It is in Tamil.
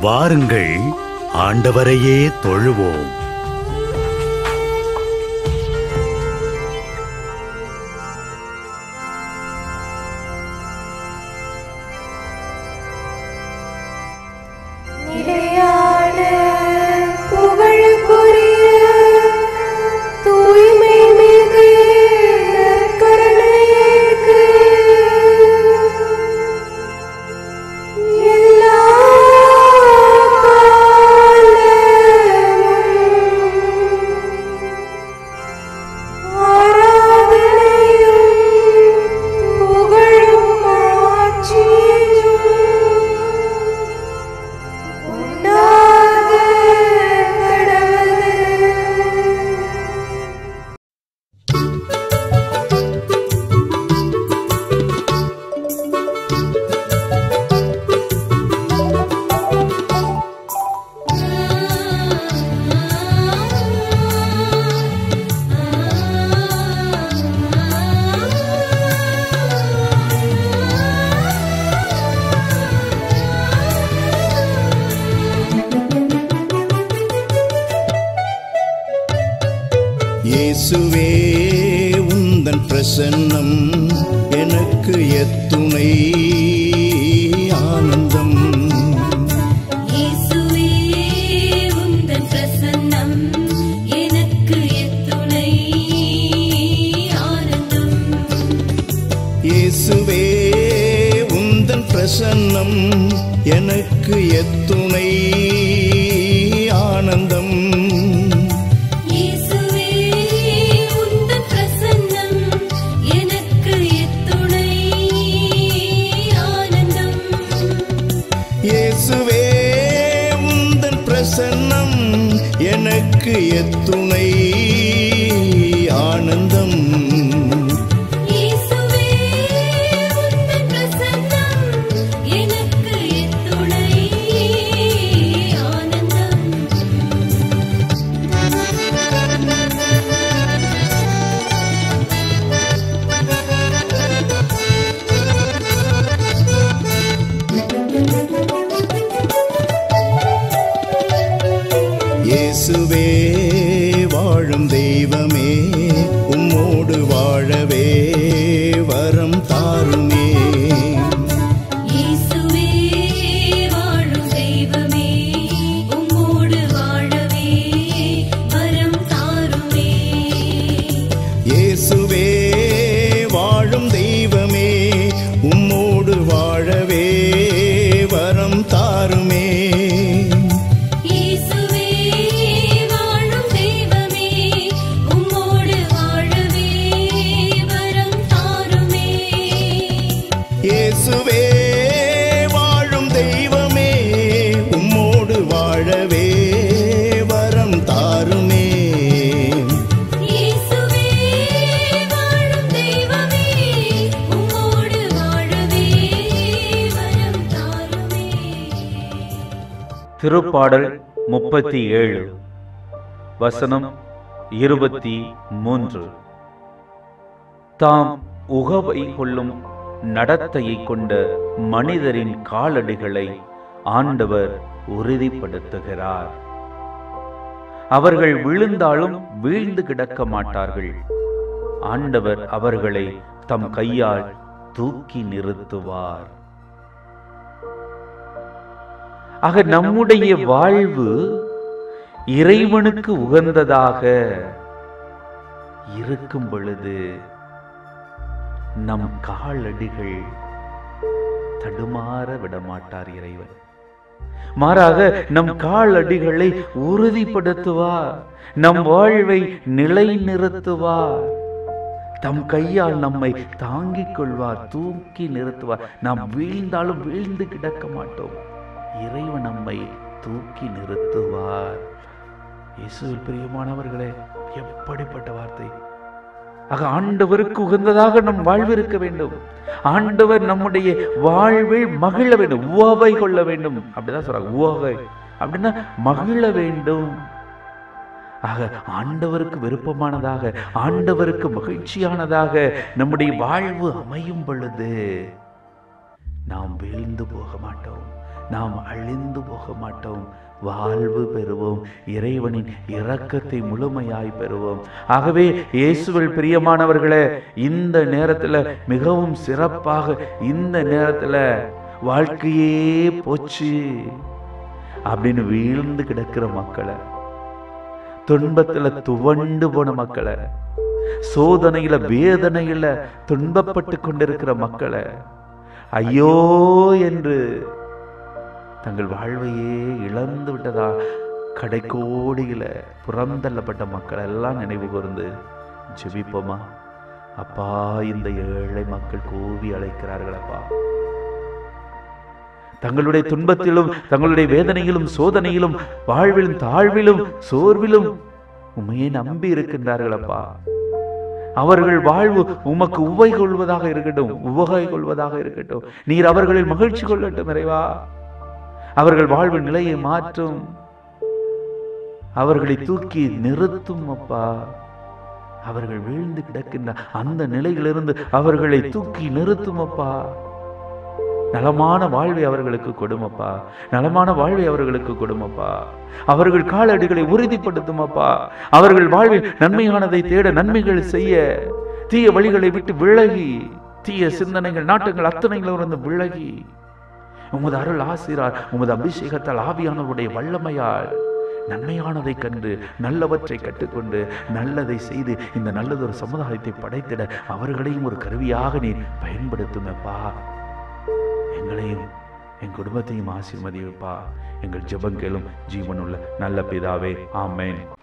வாருங்கள் ஆண்டவரையே தொழுவோம் நிலையான புகழுக்குரிய தூய்மை மிகு நற்கருணைக்கு எல்லா காலமும் ஆராதனையும் புகழும் ஆட்சியும் உண்டாக கடவுது இயேசுவே உந்தன் பிரசன்னம் எனக்கு எத்துணை ஆனந்தம் இயேசுவே உந்தன் பிரசன்னம் எனக்கு எத்துணை ஆனந்தம் இயேசுவே உந்தன் பிரசன்னம் எனக்கு எத்துணை ஆனந்தம் இயேசுவே உந்தன் பிரசன்னம் எனக்கு எத்துணை ஆனந்தம் இயேசுவே உந்தன் பிரசன்னம் எனக்கு எத்துணை ஆனந்தம் இயேசுவே உந்தன் பிரசன்னம் எனக்கு எத்துணை ஆனந்தம் இயேசுவே வாழும் தெய்வமே உம்மோடு வாழவே வரம் தாருமே இயேசுவே வாழும் தெய்வமே உம்மோடு வாழவே வரம் தாருமே இயேசுவே வாழும் தெய்வமே உம்மோடு வாழவே வரம் தாருமே இயேசுவே வாழும் தெய்வமே உம்மோடு வாழவே வரம் தாருமே இயேசுவே வாழும் தெய்வமே உம்மோடு வாழவே வரம் தாருமே இயேசுவே வாழும் தெய்வமே உம்மோடு வாழவே வரம் தாருமே திருப்பாடல் முப்பத்தி ஏழு வசனம் இருபத்தி மூன்று தாம் உகவை கொள்ளும் நடத்தையை கொண்ட மனிதரின் காலடிகளை ஆண்டவர் உறுதிப்படுத்துகிறார் அவர்கள் விழுந்தாலும் வீழ்ந்து கிடக்க மாட்டார்கள் ஆண்டவர் அவர்களை தம் கையால் தூக்கி நிறுத்துவார் ஆக நம்முடைய வாழ்வு இறைவனுக்கு உகந்ததாக இருக்கும் பொழுது நம் காலடிகள் தடுமாற விடமாட்டார் இறைவன் மாறாக நம் காலடிகளை உறுதிப்படுத்துவார் நம் வாழ்வை நிலைநிறுத்துவார் தம் கையால் நம்மை தாங்கிக் கொள்வார் தூக்கி நிறுத்துவார் நாம் வீழ்ந்தாலும் வீழ்ந்து கிடக்க மாட்டோம் இறைவன் நம்மை தூக்கி நிறுத்துவார் இயேசுவில் பிரியமானவர்களே எப்படிப்பட்ட வார்த்தை ஆக ஆண்டவருக்கு உகந்ததாக நம் வாழ்வு இருக்க வேண்டும் ஆண்டவர் நம்முடைய வாழ்வில் மகிழ வேண்டும் உவவை கொள்ள வேண்டும் அப்படிதான் சொல்றாங்க உவவை அப்படின்னா மகிழ வேண்டும் ஆக ஆண்டவருக்கு விருப்பமானதாக ஆண்டவருக்கு மகிழ்ச்சியானதாக நம்முடைய வாழ்வு அமையும் பொழுது நாம் வீழ்ந்து போக மாட்டோம் நாம் அழிந்து போக மாட்டோம் வாழ்வு பெறுவோம் இறைவனின் இரக்கத்தை முழுமையாய் பெறுவோம் ஆகவே இயேசுவில் பிரியமானவர்களே இந்த நேரத்துல மிகவும் சிறப்பாக இந்த நேரத்துல வாழ்க்கையே போச்சு அப்படின்னு வீழ்ந்து கிடக்கிற மக்களை துன்பத்துல துவண்டு போன மக்களை சோதனையில வேதனையில துன்பப்பட்டு கொண்டிருக்கிற மக்களை ஐயோ என்று தங்கள் வாழ்வையே இழந்து விட்டதா கடைக்கோடியில புறந்தள்ளப்பட்ட மக்கள் எல்லாம் நினைவு கூர்ந்து ஜெபிப்போமா அப்பா இந்த ஏழை மக்கள் கூவி அழைக்கிறார்கள் அப்பா தங்களுடைய துன்பத்திலும் தங்களுடைய வேதனையிலும் சோதனையிலும் வாழ்விலும் தாழ்விலும் சோர்விலும் உண்மையை நம்பி இருக்கின்றார்கள் அப்பா அவர்கள் வாழ்வு உமக்கு உவை கொள்வதாக இருக்கட்டும் உவகை கொள்வதாக இருக்கட்டும் நீர் அவர்களில் மகிழ்ச்சி கொள்ளட்டும் இறைவா அவர்கள் வாழ்வு நிலையை மாற்றும் அவர்களை தூக்கி நிறுத்தும் அப்பா அவர்கள் வீழ்ந்து கிடக்கின்ற அந்த நிலையிலிருந்து அவர்களை தூக்கி நிறுத்தும் அப்பா நலமான வாழ்வை அவர்களுக்கு கொடுமப்பா நலமான வாழ்வை அவர்களுக்கு கொடுமப்பா அவர்கள் காலடிகளை உறுதிப்படுத்தும் அப்பா அவர்கள் வாழ்வில் நன்மையானதை தேட நன்மைகள் செய்ய தீய வழிகளை விட்டு விலகி தீய சிந்தனைகள் நாட்டங்கள் அத்தனைகளிலிருந்து விலகி உமது அருள் ஆசிரார் உமது அபிஷேகத்தால் ஆவியானவருடைய வல்லமையால் நன்மையானதை கண்டு நல்லவற்றை கற்றுக்கொண்டு நல்லதை செய்து இந்த நல்லதொரு சமுதாயத்தை படைத்திட அவர்களையும் ஒரு கருவியாக நீர் பயன்படுத்துமப்பா எங்களையும் என் குடும்பத்தையும் ஆசீர்வதிப்பா எங்கள் ஜெபங்களும் ஜீவனுள்ள நல்ல பிதாவே ஆமென்